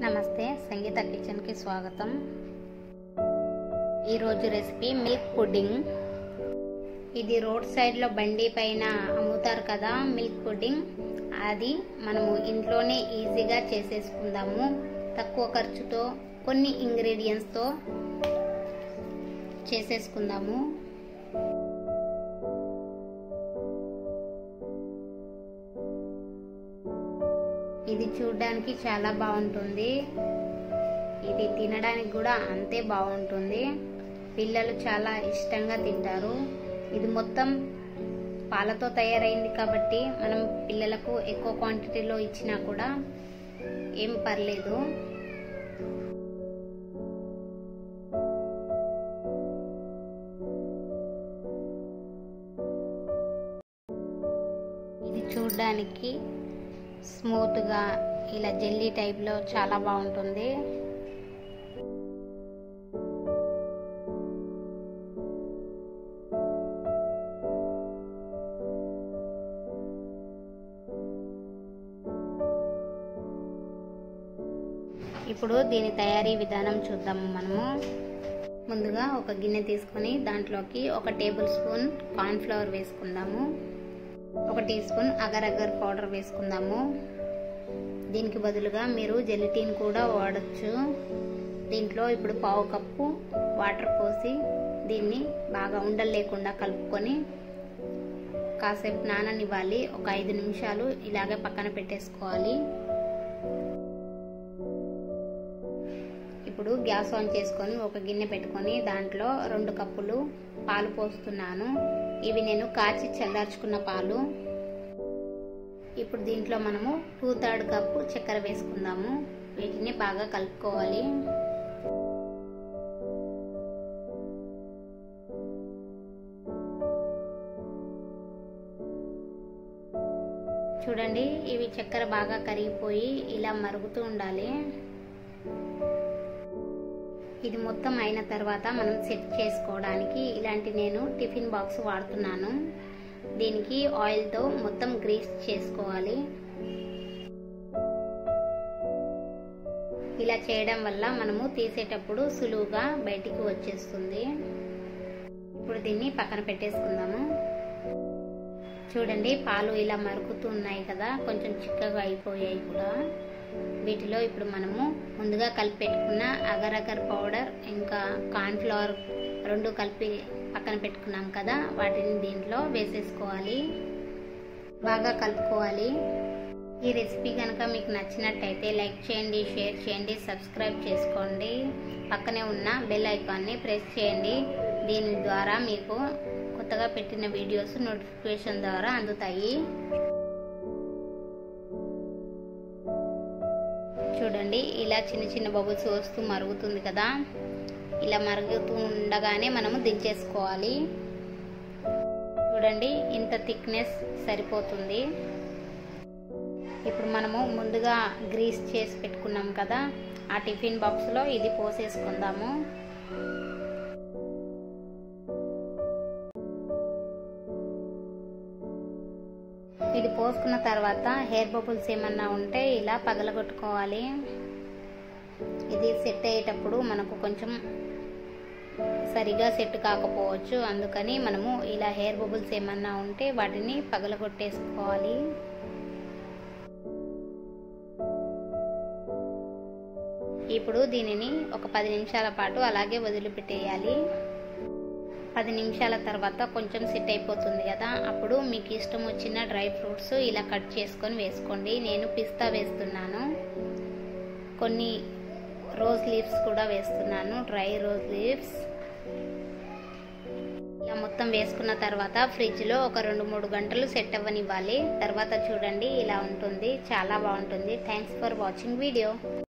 నమస్తే సంగీత కిచెన్కి స్వాగతం ఈరోజు రెసిపీ మిల్క్ పుడ్డింగ్ ఇది రోడ్ సైడ్లో బండి పైన అమ్ముతారు కదా మిల్క్ పుడ్డింగ్ అది మనము ఇంట్లోనే ఈజీగా చేసేసుకుందాము తక్కువ ఖర్చుతో కొన్ని ఇంగ్రీడియంట్స్తో చేసేసుకుందాము ఇది చూడడానికి చాలా బాగుంటుంది ఇది తినడానికి కూడా అంతే బాగుంటుంది పిల్లలు చాలా ఇష్టంగా తింటారు ఇది మొత్తం పాలతో తయారైంది కాబట్టి మనం పిల్లలకు ఎక్కువ క్వాంటిటీలో ఇచ్చినా కూడా ఏం పర్లేదు ఇది చూడడానికి స్మూత్గా ఇలా జెల్లీ టైప్లో చాలా బాగుంటుంది ఇప్పుడు దీని తయారీ విధానం చూద్దాము మనము ముందుగా ఒక గిన్నె తీసుకొని దాంట్లోకి ఒక టేబుల్ స్పూన్ కార్న్ఫ్లవర్ వేసుకుందాము ఒక tea spoon agar agar powder వేసుకుందాము దీనికి బదులుగా మీరు జెలిటీన్ కూడా వాడచ్చు దీంట్లో ఇప్పుడు పావు కప్పు వాటర్ పోసి దీన్ని బాగా ఉండలు లేకుండా కలుపుకొని కాసేపు నాననివ్వాలి ఒక ఐదు నిమిషాలు ఇలాగే పక్కన పెట్టేసుకోవాలి ఇప్పుడు గ్యాస్ ఆన్ చేసుకొని ఒక గిన్నె పెట్టుకొని దాంట్లో రెండు కప్పులు పాలు పోస్తున్నాను ఇవి నేను కాచి చల్లార్చుకున్న పాలు ఇప్పుడు దీంట్లో మనము టూ థర్డ్ కప్పు చక్కెర వేసుకుందాము వీటిని బాగా కలుపుకోవాలి చూడండి ఇవి చక్కెర బాగా కరిగిపోయి ఇలా మరుగుతూ ఉండాలి ఇది మొత్తం అయిన తర్వాత మనం సెట్ చేసుకోవడానికి ఇలాంటి నేను టిఫిన్ బాక్స్ వాడుతున్నాను దీనికి ఆయిల్తో మొత్తం గ్రీస్ చేసుకోవాలి ఇలా చేయడం వల్ల మనము తీసేటప్పుడు సులువుగా బయటికి వచ్చేస్తుంది ఇప్పుడు దీన్ని పక్కన పెట్టేసుకుందాము చూడండి పాలు ఇలా మరుగుతూ ఉన్నాయి కదా కొంచెం చిక్కగా అయిపోయాయి కూడా వీటిలో ఇప్పుడు మనము ముందుగా కలిపి పెట్టుకున్న అగర్ అగర్ పౌడర్ ఇంకా కార్న్ఫ్లవర్ రెండు కలిపి పక్కన పెట్టుకున్నాం కదా వాటిని దీంట్లో వేసేసుకోవాలి బాగా కలుపుకోవాలి ఈ రెసిపీ కనుక మీకు నచ్చినట్టయితే లైక్ చేయండి షేర్ చేయండి సబ్స్క్రైబ్ చేసుకోండి పక్కనే ఉన్న బెల్ ఐకాన్ని ప్రెస్ చేయండి దీని ద్వారా మీకు కొత్తగా పెట్టిన వీడియోస్ నోటిఫికేషన్ ద్వారా అందుతాయి చూడండి ఇలా చిన్న చిన్న బబుల్స్ వస్తూ మరుగుతుంది కదా ఇలా మరుగుతూ ఉండగానే మనము దించేసుకోవాలి చూడండి ఇంత థిక్నెస్ సరిపోతుంది ఇప్పుడు మనము ముందుగా గ్రీస్ చేసి పెట్టుకున్నాం కదా ఆ టిఫిన్ బాక్స్లో ఇది పోసేసుకుందాము ఇది పోసుకున్న తర్వాత హెయిర్ బబుల్స్ ఏమన్నా ఉంటే ఇలా పగలగొట్టుకోవాలి ఇది సెట్ అయ్యేటప్పుడు మనకు కొంచెం సరిగా సెట్ కాకపోవచ్చు అందుకని మనము ఇలా హెయిర్ బబుల్స్ ఏమన్నా ఉంటే వాటిని పగలగొట్టేసుకోవాలి ఇప్పుడు దీనిని ఒక పది నిమిషాల పాటు అలాగే వదిలిపెట్టేయాలి పది నిమిషాల తర్వాత కొంచెం సెట్ అయిపోతుంది కదా అప్పుడు మీకు ఇష్టం వచ్చిన డ్రై ఫ్రూట్స్ ఇలా కట్ చేసుకొని వేసుకోండి నేను పిస్తా వేస్తున్నాను కొన్ని రోజ్ లీవ్స్ కూడా వేస్తున్నాను డ్రై రోజ్ లీవ్స్ ఇలా మొత్తం వేసుకున్న తర్వాత ఫ్రిడ్జ్లో ఒక రెండు మూడు గంటలు సెట్ అవ్వనివ్వాలి తర్వాత చూడండి ఇలా ఉంటుంది చాలా బాగుంటుంది థ్యాంక్స్ ఫర్ వాచింగ్ వీడియో